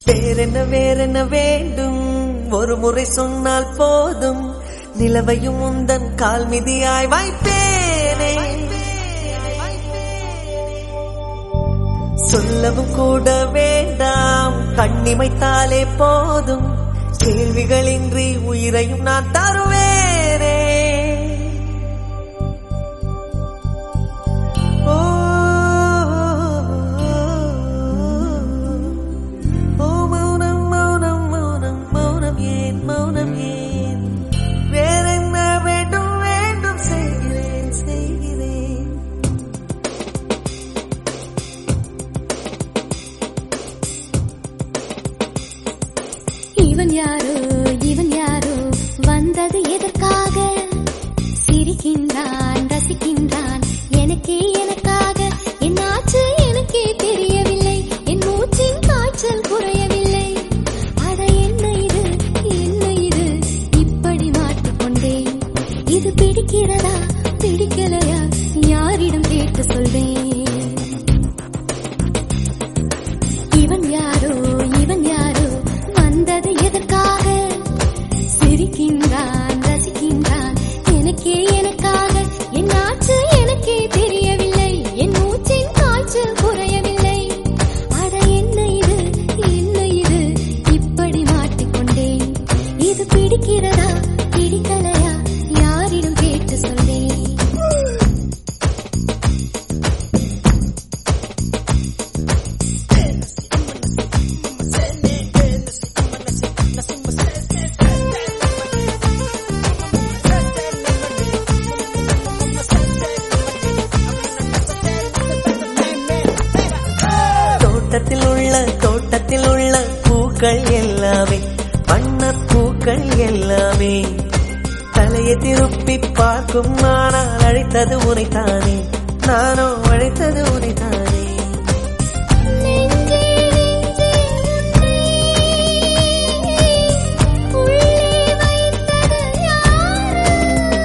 வேறென்ன வேறென்ன வேண்டும் ஒரு முறை சொன்னால் போதும் நிலவையும் உந்தன் கால் மிதியாய் வைப்பேனே சொல்லவும் கூட வேண்டாம் கண்ணிமைத்தாலே போதும் கேள்விகளின்றி உயிரையும் நான் தருவேனே ஓ ஓ மௌனம் மௌனம் மௌனம் மௌனம் ஏன் மௌனம் ஏன் வேறென்ன வேண்டும் வேண்டும் செய்கிறேன் செய்கிறேன் இவன் யாரோ இவன் யாரோ வந்தது எதற்காக சிரிக்கின்றான் ரசிக்கின்றான் எனக்கே எனக்காக என் ஆச்சு எனக்கே தெரியவில்லை என் மூச்சின் காய்ச்சல் குறையவில்லை அட என்ன இது என்ன இது இப்படி மாட்டிக்கொண்டேன் இது பிடிக்கிறதா பிடிக்கலையா யாரிடம் கேட்டு சொல்வேன் இவன் யாரோ இவன் யாரோ வந்தது எதற்காக சிரிக்கின்றான் ரசிக்கின்றான் எனக்கே எனக்காக என் ஆச்சு எனக்கே தெரியவில்லை என் மூச்சின் காய்ச்சல் குறையவில்லை அட என்ன இது என்ன இது இப்படி மாட்டிக்கொண்டேன் இது பிடிக்கிறதா பிடிக்கலையா யாரிடம் கேட்டு சொல்வேன் தோட்டத்தில் உள்ள தோட்டத்தில் உள்ள பூக்கள் எல்லாமே வண்ணப் பூக்கள் எல்லாமே தலையை திருப்பி பார்க்கும் ஆனால் அழைத்தது உனைத்தானே நானோ அழைத்தது உனைத்தானே நெஞ்சே நெஞ்சே உள்ளே வைத்தது யாரு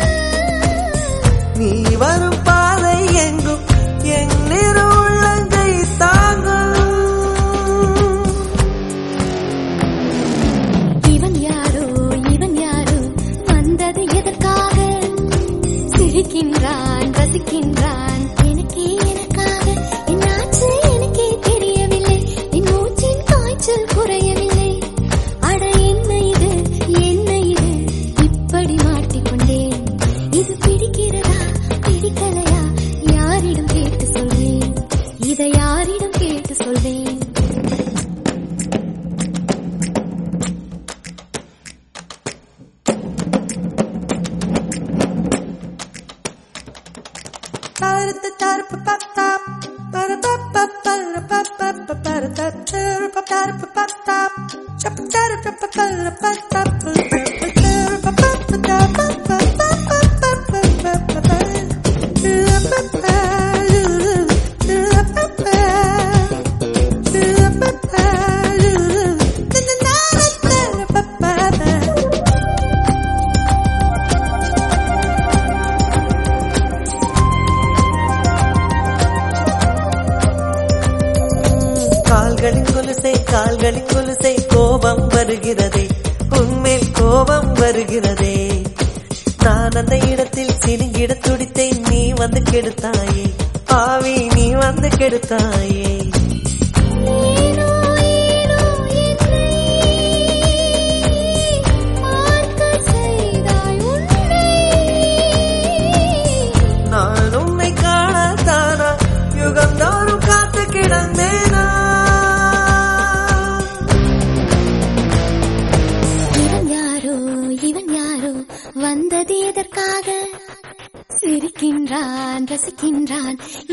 நீ வரும் பாதை எங்கும் என் நிறு உள்ளங்கை தாங்கும் இவன் யாரோ இவன் யாரோ வந்தது எதற்காக சிரிக்கின்றான் ரசிக்கின்றான் எனக்கே எனக்காக என் ஆச்சு எனக்கே தெரியவில்லை என் மூச்சின் காய்ச்சல் குறையவில்லை அட என்ன இது என்ன இது இப்படி மாட்டிக்கொண்டேன் இது பிடிக்கிறதா பிடிக்கலையா யாரிடம் கேட்டு சொல்வேன் இதை யாரிடம் கேட்டு சொல்வேன் கால்களின் கொலுசை கால்களின் கொலுசை கோபம் வருகிறதே உன்மேல் கோபம் வருகிறதே நான் அந்த இடத்தில் சினுங்கிட துடித்தேன் நீ வந்து கெடுத்தாயே ஆவி நீ வந்து கெடுத்தாயே ஏனோ ஏனோ என்னை பார்க்க செய்தாய் உன்னை நான் உன்னை காணத்தானா யுகந்தோறும் காத்து கிடந்தேனா இவன் யாரோ இவன் யாரோ வந்தது எதற்காக சிரிக்கின்றான் ரசிக்கின்றான்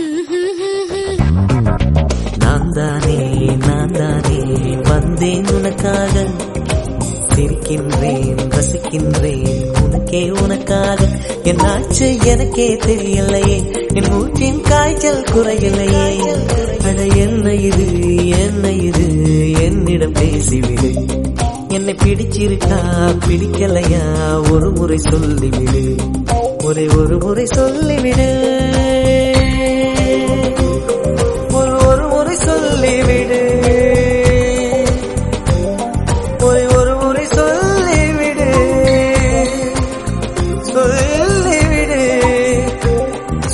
நான் தானே நான் தானே வந்தேன் உனக்காக சிரிக்கின்றேன் ரசிக்கின்றேன் உனக்கே உனக்காக என் ஆச்சு எனக்கே தெரியலையே என் மூச்சின் காய்ச்சல் குறையலையே அட என்ன இது என்ன இது என்னிடம் பேசிவிடு என்னை பிடிச்சிருக்கா பிடிக்கலையா ஒரு முறை சொல்லிவிடு ஒரே ஒரு முறை சொல்லிவிடு ஒரு ஒரு முறை சொல்லிவிடு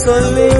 சொல்லி